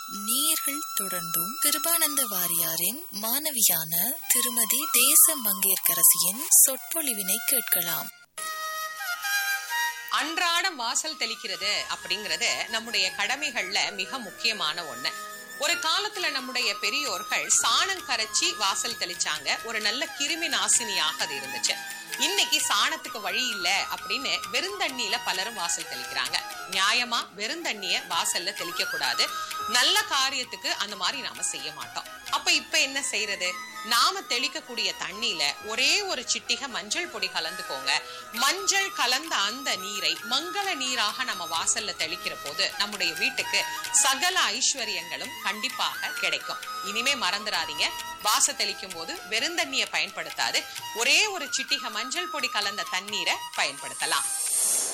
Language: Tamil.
நேர்கள் தொடர்ந்தும் கிருபானந்த வாரியாரின் மாணவியான திருமதி தேச மங்கையர்கரசியின் சொற்பொழிவினை கேட்கலாம் அன்றாடம் வாசல் தெளிக்கிறது அப்படிங்கறது நம்முடைய கடமைகள்ல மிக முக்கியமான ஒண்ணு ஒரு காலத்துல நம்முடைய பெரியோர்கள் சாணம் கரைச்சி வாசல் தெளிச்சாங்க ஒரு நல்ல கிருமி நாசினியாக அது இருந்துச்சு இன்னைக்கு சாணத்துக்கு வழி இல்ல அப்படின்னு வெறுந்தண்ணியில பலரும் வாசல் தெளிக்கிறாங்க நியாயமா வெறுந்தண்ணிய வாசல்ல தெளிக்க கூடாது நல்ல காரியத்துக்கு அந்த மாதிரி நாம செய்ய மாட்டோம் அப்ப இப்ப என்ன செய்யறது நாம தெளிக்கக்கூடிய தண்ணியில ஒரே ஒரு சிட்டிகை மஞ்சள் பொடி கலந்துக்கோங்க மஞ்சள் கலந்த அந்த நீரை மங்கள நீராக நம்ம வாசல்ல தெளிக்கிற போது நம்முடைய வீட்டுக்கு சகல ஐஸ்வர்யங்களும் கண்டிப்பாக கிடைக்கும் இனிமே மறந்துடாதீங்க வாச தெளிக்கும் போது வெறுந்தண்ணியை பயன்படுத்தாது ஒரே ஒரு சிட்டிகை மஞ்சள் பொடி கலந்த தண்ணீரை பயன்படுத்தலாம்